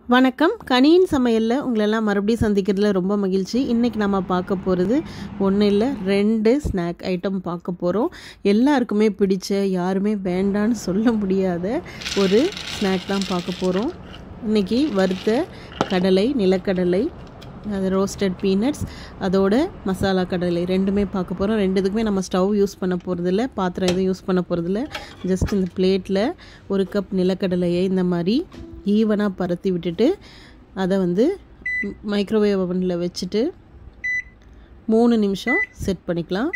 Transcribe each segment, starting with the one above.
வணக்கம் கனியின் சமையலில் உங்களெல்லாம் மறுபடியும் சந்திக்கிறதுல ரொம்ப மகிழ்ச்சி இன்றைக்கி நம்ம பார்க்க போகிறது ஒன்றும் இல்லை ரெண்டு ஸ்நாக் ஐட்டம் பார்க்க போகிறோம் எல்லாருக்குமே பிடிச்ச யாருமே வேண்டான்னு சொல்ல முடியாத ஒரு ஸ்நாக் தான் பார்க்க போகிறோம் இன்றைக்கி வறுத்த கடலை நிலக்கடலை அது ரோஸ்டட் பீனட்ஸ் அதோட மசாலா கடலை ரெண்டுமே பார்க்க போகிறோம் ரெண்டுத்துக்குமே நம்ம ஸ்டவ் யூஸ் பண்ண போகிறதில்ல பாத்திரம் எதுவும் யூஸ் பண்ண போகிறதில்ல ஜஸ்ட் இந்த பிளேட்டில் ஒரு கப் நிலக்கடலையை இந்த மாதிரி ஈவனாக பரத்தி விட்டுட்டு அதை வந்து மைக்ரோவேவ் ஓவனில் வச்சுட்டு மூணு நிமிஷம் செட் பண்ணிக்கலாம்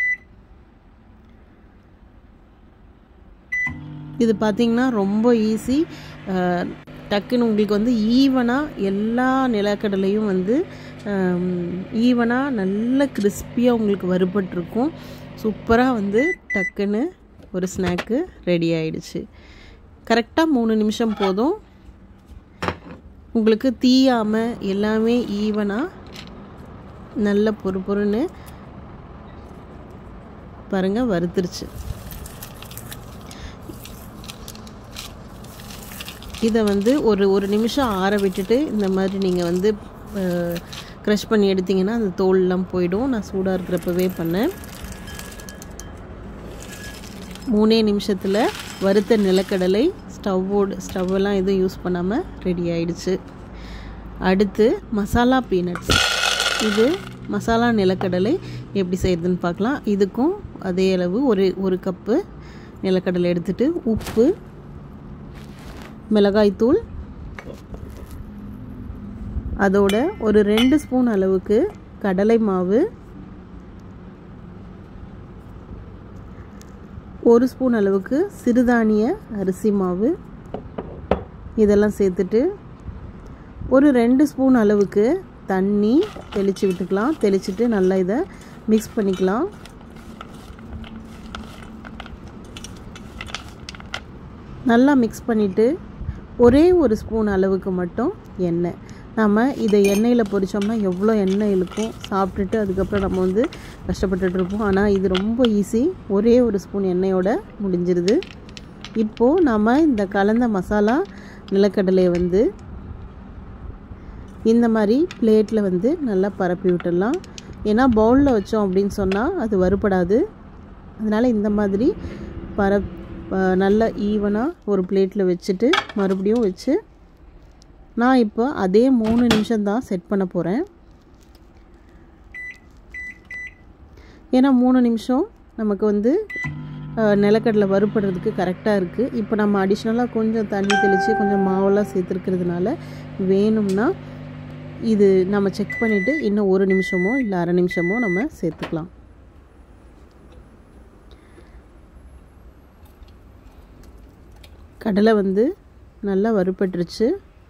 இது பார்த்திங்கன்னா ரொம்ப ஈஸி டக்குன்னு உங்களுக்கு வந்து ஈவனாக எல்லா நிலக்கடலையும் வந்து ஈவனாக நல்ல கிறிஸ்பியாக உங்களுக்கு வறுபட்டிருக்கும் சூப்பராக வந்து டக்குன்னு ஒரு ஸ்நாக்கு ரெடி ஆயிடுச்சு கரெக்டாக மூணு நிமிஷம் போதும் உங்களுக்கு தீயாமல் எல்லாமே ஈவனாக நல்ல பொறு பொறுன்னு பாருங்கள் வறுத்துருச்சு இதை வந்து ஒரு ஒரு நிமிஷம் ஆற விட்டுட்டு இந்த மாதிரி நீங்கள் வந்து க்ரஷ் பண்ணி எடுத்திங்கன்னா அந்த தோல்லாம் போயிடும் நான் சூடாக இருக்கிறப்பவே பண்ணேன் மூணே நிமிஷத்தில் வறுத்த நிலக்கடலை ஸ்டவ்வோடு ஸ்டவ்வெல்லாம் எதுவும் யூஸ் பண்ணாமல் ரெடி ஆயிடுச்சு அடுத்து மசாலா பீனட்ஸ் இது மசாலா நிலக்கடலை எப்படி செய்கிறதுன்னு பார்க்கலாம் இதுக்கும் அதே அளவு ஒரு ஒரு கப்பு நிலக்கடலை எடுத்துகிட்டு உப்பு மிளகாய்த்தூள் அதோட ஒரு ரெண்டு ஸ்பூன் அளவுக்கு கடலை மாவு ஒரு ஸ்பூன் அளவுக்கு சிறுதானிய அரிசி மாவு இதெல்லாம் சேர்த்துட்டு ஒரு ரெண்டு ஸ்பூன் அளவுக்கு தண்ணி தெளித்து விட்டுக்கலாம் தெளிச்சுட்டு நல்லா இதை மிக்ஸ் பண்ணிக்கலாம் நல்லா மிக்ஸ் பண்ணிவிட்டு ஒரே ஒரு ஸ்பூன் அளவுக்கு மட்டும் எண்ணெய் நம்ம இதை எண்ணெயில் பொரித்தோம்னா எவ்வளோ எண்ணெய் இழுக்கும் சாப்பிட்டுட்டு அதுக்கப்புறம் நம்ம வந்து கஷ்டப்பட்டுட்டு இருப்போம் ஆனால் இது ரொம்ப ஈஸி ஒரே ஒரு ஸ்பூன் எண்ணெயோட முடிஞ்சிருது இப்போது நம்ம இந்த கலந்த மசாலா நிலக்கடலையை வந்து இந்த மாதிரி பிளேட்டில் வந்து நல்லா பரப்பி விட்டுடலாம் ஏன்னா பவுலில் வச்சோம் அப்படின்னு சொன்னால் அது வறுபடாது அதனால் இந்த மாதிரி பரப் நல்லா ஈவனாக ஒரு பிளேட்டில் வச்சுட்டு மறுபடியும் வச்சு நான் இப்போ அதே மூணு நிமிஷம் தான் செட் பண்ண போகிறேன் ஏன்னா மூணு நிமிஷம் நமக்கு வந்து நிலக்கடலை வறுப்படுறதுக்கு கரெக்டாக இருக்குது இப்போ நம்ம அடிஷ்னலாக கொஞ்சம் தண்ணி தெளித்து கொஞ்சம் மாவெல்லாம் சேர்த்துருக்கிறதுனால வேணும்னா இது நம்ம செக் பண்ணிவிட்டு இன்னும் ஒரு நிமிஷமோ இல்லை அரை நிமிஷமோ நம்ம சேர்த்துக்கலாம் கடலை வந்து நல்லா வறுப்பட்டுருச்சு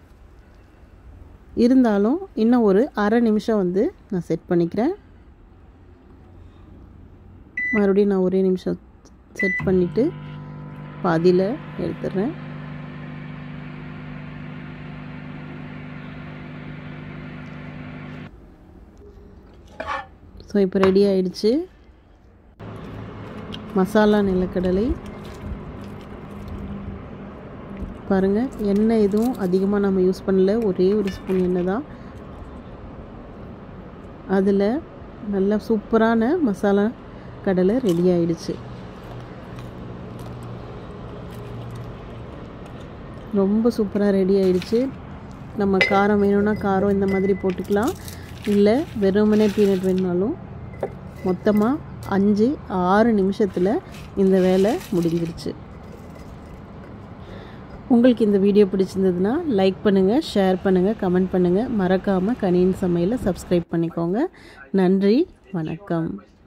இருந்தாலும் இன்னும் ஒரு அரை நிமிஷம் வந்து நான் செட் பண்ணிக்கிறேன் மறுபடியும் நான் ஒரே நிமிஷம் செட் பண்ணிவிட்டு பாதியில் எடுத்துடுறேன் ஸோ இப்போ ரெடி ஆயிடுச்சு மசாலா நிலக்கடலை பாருங்கள் எண்ணெய் எதுவும் அதிகமாக நம்ம யூஸ் பண்ணல ஒரே ஒரு ஸ்பூன் எண்ணெய் தான் அதில் நல்லா சூப்பரான மசாலா கடலை ரெடி ஆயிடுச்சு ரொம்ப சூப்பராக ரெடி ஆயிடுச்சு நம்ம காரம் வேணும்னா காரம் இந்த மாதிரி போட்டுக்கலாம் இல்லை வெறுமனே பீனட் வேணுனாலும் மொத்தமாக அஞ்சு ஆறு நிமிஷத்தில் இந்த வேலை முடிஞ்சிருச்சு உங்களுக்கு இந்த வீடியோ பிடிச்சிருந்ததுன்னா லைக் பண்ணுங்கள் ஷேர் பண்ணுங்கள் கமெண்ட் பண்ணுங்கள் மறக்காமல் கனியின் சமையலை சப்ஸ்கிரைப் பண்ணிக்கோங்க நன்றி வணக்கம்